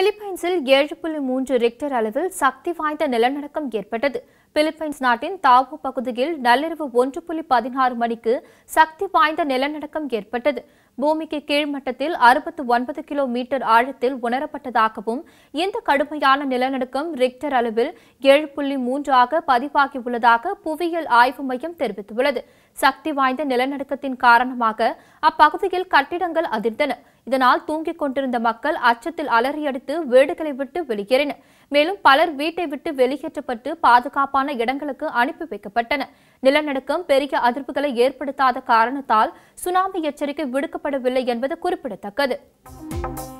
பிலிப்பைன்ஸில் ஏழு புள்ளி மூன்று ரிக்டர் அளவில் சக்தி வாய்ந்த நிலநடுக்கம் ஏற்பட்டது பிலிப்பைன்ஸ் நாட்டின் தாவோ பகுதியில் நள்ளிரவு ஒன்று புள்ளி பதினாறு மணிக்கு சக்தி வாய்ந்த நிலநடுக்கம் ஏற்பட்டது பூமிக்கு கீழ்மட்டத்தில் அறுபத்து ஒன்பது கிலோமீட்டர் ஆழத்தில் உணரப்பட்டதாகவும் இந்த கடுமையான நிலநடுக்கம் ரிக்டர் அளவில் ஏழு புள்ளி மூன்றாக பதிவாகியுள்ளதாக புவியியல் ஆய்வு மையம் தெரிவித்துள்ளது சக்தி வாய்ந்த நிலநடுக்கத்தின் காரணமாக அப்பகுதியில் கட்டிடங்கள் அதிர்ந்தன இதனால் தூங்கிக் கொண்டிருந்த மக்கள் அச்சத்தில் அலறியடித்து வீடுகளை விட்டு வெளியேறினர் மேலும் பலர் வீட்டை விட்டு வெளியேற்றப்பட்டு பாதுகாப்பான இடங்களுக்கு அனுப்பி வைக்கப்பட்டனர் நிலநடுக்கம் பெரிய அதிர்வுகளை ஏற்படுத்தாத காரணத்தால் சுனாமி எச்சரிக்கை விடுக்கப்படவில்லை என்பது குறிப்பிடத்தக்கது